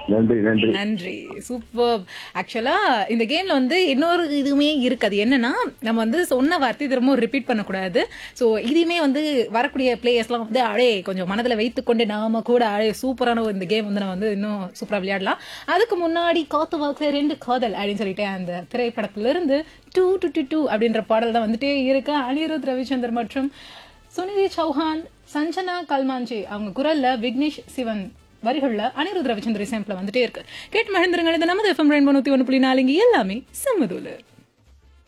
நன்றி நன்றி நன்றி சூப்பர் ஆக்சுவலா இந்த கேம்ல வந்து இன்னொரு இதுவுமே இருக்கு அது என்னன்னா நம்ம வந்து சொன்ன வார்த்தை திரும்ப ரிப்பீட் பண்ணக்கூடாது ஸோ இதையுமே வந்து வரக்கூடிய பிளேயர்ஸ்லாம் வந்து அழே கொஞ்சம் மனதில் வைத்துக்கொண்டு நாம கூட அழே சூப்பரான ஒரு இந்த கேம் வந்து நம்ம வந்து இன்னும் சூப்பராக விளையாடலாம் அதுக்கு முன்னாடி காத்து வாக்கு ரெண்டு காதல் அப்படின்னு சொல்லிட்டு அந்த திரைப்படத்திலிருந்து டூ டு டு டூ அப்படின்ற பாடல் தான் வந்துட்டே இருக்கு அனிருத் ரவிச்சந்தர் மற்றும் சுனிதி சௌஹான் சஞ்சனா கல்மாஞ்சி அவங்க குரல்ல விக்னேஷ் சிவன் வரிகள்ல அனிருத் ரவிச்சந்திர சாம்பிள் வந்துட்டே இருக்கு கேட்டு மகிழ்ந்துருங்க இது நமது எஃப்எம் ரெயின்போ நூத்தி ஒன்று புள்ளி நாலுங்க எல்லாமே சம்மதூலு